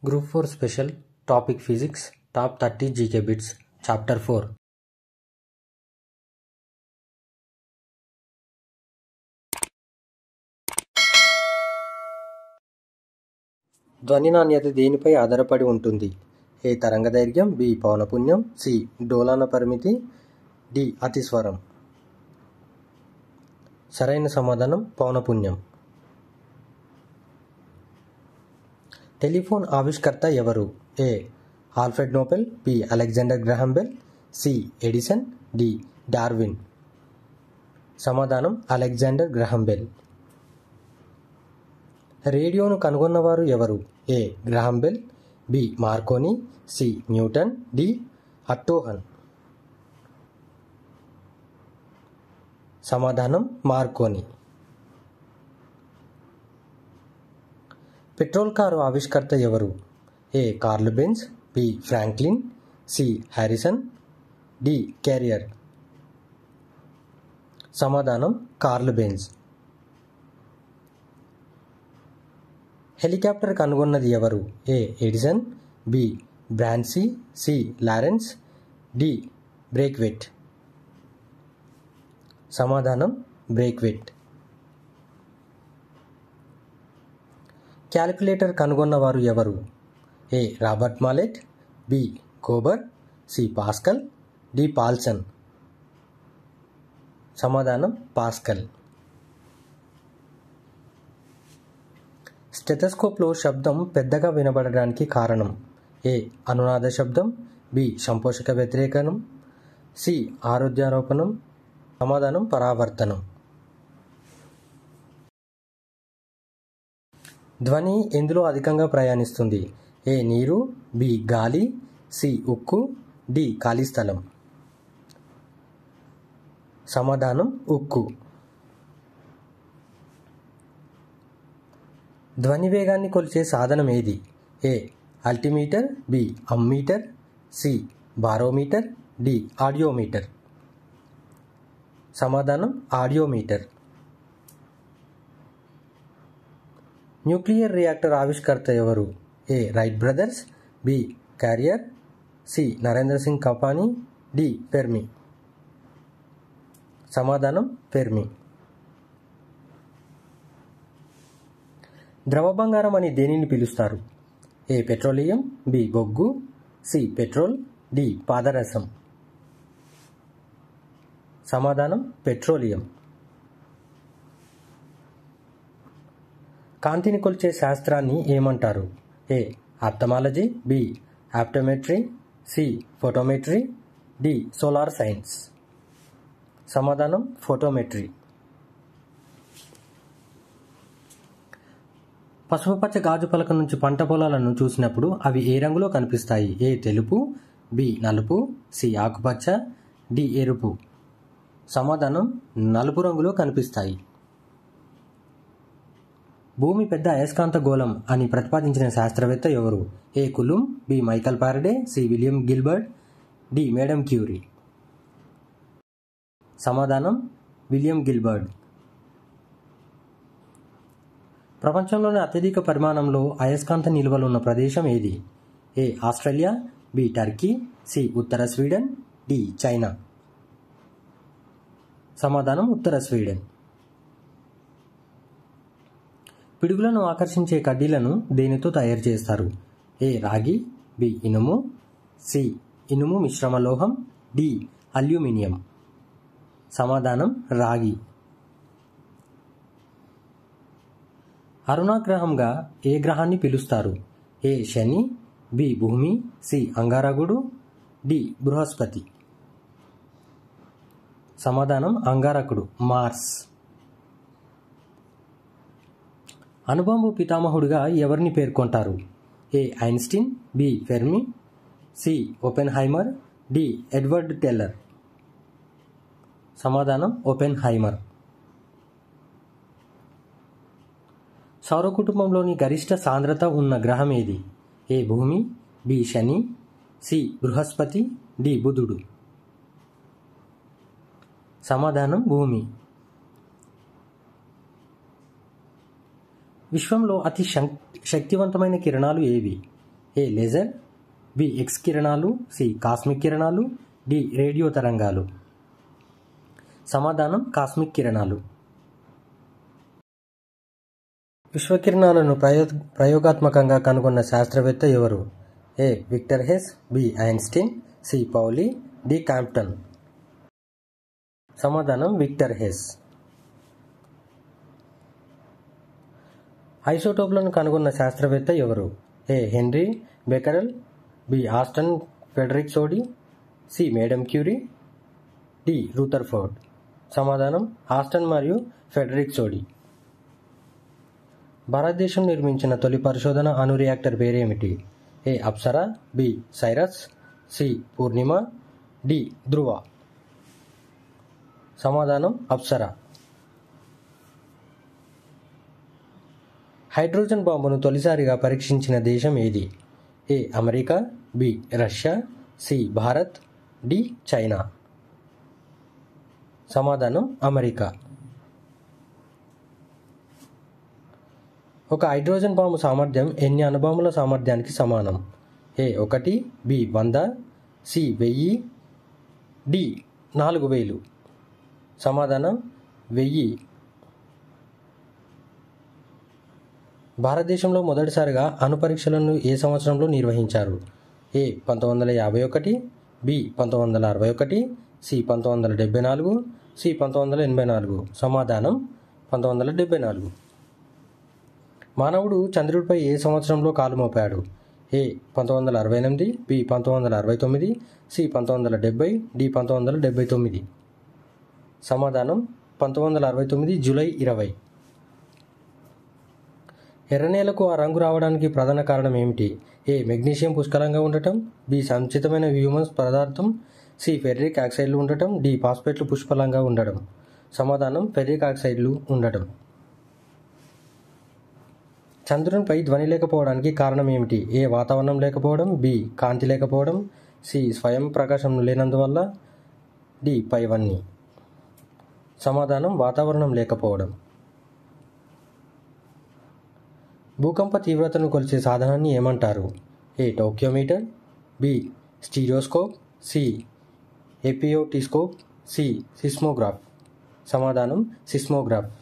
Group 4 Special Topic Physics Top 30 GK Bits Chapter 4 ధ్వని నాణ్యత దేనిపై ఆధారపడి ఉంటుంది ఏ తరంగదైర్ఘ్యం బి పౌనపున్యం సి డోలన పరిమితి డి అతిస్వరం సరైన సమాధానం పౌనపున్యం టెలిఫోన్ ఆవిష్కర్త ఎవరు A Alfred Nobel B Alexander Graham Bell C Edison D Darwin సమాధానం అలెగ్జాండర్ గ్రహాం బెల్ రేడియోను కనుగొన్నవారు ఎవరు A Graham Bell B Marconi C Newton D Otto Hahn సమాధానం మార్కోని పెట్రోల్ కారు ఆవిష్కర్త ఎవరు A Karl Benz B Franklin C Harrison D Carrier సమాధానం Karl Benz helicopter కనుగొన్నది ఎవరు ఏ ఎడిసన్ బి బ్రాన్సీ సి లారెన్స్ డి బ్రేక్వెట్ సమాధానం Breguet calculator కనుగొన్నవారు ఎవరు A Robert Mallet B కోబర్ C Pascal D Paulson సమాధానం పాస్కల్ స్టెథస్కోప్లో శబ్దం పెద్దగా వినబడడానికి కారణం ఏ అనునాద శబ్దం బి సంపోషక వ్యతిరేకనం సి ఆరోగ్యారోపణం సమాధానం పరావర్తనం ధ్వని ఎందులో అధికంగా ప్రయాణిస్తుంది ఏ నీరు బి గాలి సి ఉక్కు డి ఖాళీ స్థలం సమాధానం ఉక్కు ధ్వని వేగాన్ని కొలిచే సాధనం ఏది A altimeter B ammeter C barometer D audiometer సమాధానం ఆడియోమీటర్ న్యూక్లియర్ రియాక్టర్ ఆవిష్కర్త ఎవరు A Wright brothers B Carrier C Narendra Singh Kapany D Fermi సమాధానం ఫెర్మి ద్రవ బంగారం అని దేనిని పిలుస్తారు ఏ పెట్రోలియం బి బొగ్గు సి పెట్రోల్ డి పాదరసం సమాధానం పెట్రోలియం కాంతిని కొలిచే శాస్త్రాన్ని ఏమంటారు A ophthalmology B optometry C photometry D solar science సమాధానం ఫోటోమెట్రీ పసుపు పచ్చ గాజు పలక నుంచి పంట పొలాలను చూసినప్పుడు అవి ఏ రంగులో కనిపిస్తాయి ఏ తెలుపు బి నలుపు సి ఆకుపచ్చ డి ఎరుపు సమాధానం నలుపు రంగులో కనిపిస్తాయి భూమి పెద్ద అయస్కాంత గోళం అని ప్రతిపాదించిన శాస్త్రవేత్త ఎవరు A Coulomb B Michael Faraday C William Gilbert D Madam Curie సమాధానం విలియం గిల్బర్ట్ ప్రపంచంలోని అత్యధిక పరిమాణంలో అయస్కాంత నిల్వలు ఉన్న ప్రదేశం ఏది A Australia B Turkey C ఉత్తర స్వీడన్ డి చైనా సమాధానం ఉత్తర స్వీడన్ పిడుగులను ఆకర్షించే కడ్డీలను దేనితో తయారు చేస్తారు ఏ రాగి బి ఇనుము సి ఇనుము మిశ్రమ లోహం డి అల్యూమినియం సమాధానం రాగి అరుణాగ్రహంగా ఏ గ్రహాన్ని పిలుస్తారు ఏ శని బి భూమి సి అంగారకుడు డి బృహస్పతి సమాధానం అంగారకుడు మార్స్ అనుబంబు పితామహుడిగా ఎవరిని పేర్కొంటారు A Einstein B Fermi C Oppenheimer D Edward Teller సమాధానం ఓపెన్ హైమర్ సౌర కుటుంబంలోని గరిష్ట సాంద్రత ఉన్న గ్రహం ఏది ఏ భూమి బి శని సి బృహస్పతి డి బుధుడు సమాధానం భూమి విశ్వంలో అతి శం- శక్తివంతమైన కిరణాలు ఏవి ఏ లేజర్ బి ఎక్స్ కిరణాలు సి కాస్మిక్ కిరణాలు డి రేడియో తరంగాలు సమాధానం కాస్మిక్ కిరణాలు విశ్వకిరణాలను ప్రయో ప్రయోగాత్మకంగా కనుగొన్న శాస్త్రవేత్త ఎవరు A Victor Hess B Einstein C Pauli D Compton సమాధానం విక్టర్ హెస్ ఐసోటోప్లను కనుగొన్న శాస్త్రవేత్త ఎవరు A Henri Becquerel B Aston Frederick Soddy C Madam Curie D Rutherford సమాధానం ఆస్టన్ మరియు ఫెడరిక్ సోడి భారతదేశం నిర్మించిన తొలి పరిశోధన అణు రియాక్టర్ పేరేమిటి A Apsara B Cyrus C Purnima D Dhruva సమాధానం అప్సరా హైడ్రోజన్ బాంబును తొలిసారిగా పరీక్షించిన దేశం ఏది A America B Russia C Bharat D China సమాధానం అమెరికా ఒక హైడ్రోజన్ బాంబు సామర్థ్యం ఎన్ని అణుబాంబుల సామర్థ్యానికి సమానం ఏ ఒకటి బి వంద సి వెయ్యి డి నాలుగు వేలు సమాధానం వెయ్యి భారతదేశంలో మొదటిసారిగా అణు పరీక్షలను ఏ సంవత్సరంలో నిర్వహించారు ఏ పంతొమ్మిది వందల యాభై ఒకటి బి పంతొమ్మిది వందల అరవై ఒకటి సి పంతొమ్మిది వందల డెబ్బై నాలుగు సి పంతొమ్మిది వందల ఎనభై నాలుగు సమాధానం పంతొమ్మిది వందల డెబ్బై నాలుగు మానవుడు చంద్రుడిపై ఏ సంవత్సరంలో కాలు మోపాడు ఏ పంతొమ్మిది వందల అరవై ఎనిమిది బి పంతొమ్మిది వందల అరవై తొమ్మిది సి పంతొమ్మిది వందల డెబ్బై డి పంతొమ్మిది వందల డెబ్బై తొమ్మిది సమాధానం పంతొమ్మిది వందల అరవై తొమ్మిది జూలై ఇరవై ఎర్రనేలకు ఆ రంగు రావడానికి ప్రధాన కారణం ఏమిటి ఏ మెగ్నీషియం పుష్కలంగా ఉండటం బి సంచితమైన హ్యూమన్స్ పదార్థం సి ఫెర్రిక్ ఆక్సైడ్లు ఉండటం డి ఫాస్ఫేట్లు పుష్కలంగా ఉండడం సమాధానం ఫెర్రిక్ ఆక్సైడ్లు ఉండటం చంద్రునిపై ధ్వని లేకపోవడానికి కారణం ఏమిటి ఏ వాతావరణం లేకపోవడం బి కాంతి లేకపోవడం సి స్వయం ప్రకాశం లేనందువల్ల డి పైవన్నీ సమాధానం వాతావరణం లేకపోవడం భూకంప తీవ్రతను కొలిచే సాధనాన్ని ఏమంటారు A tachometer B stereoscope C epidiascope C seismograph సమాధానం సిస్మోగ్రాఫ్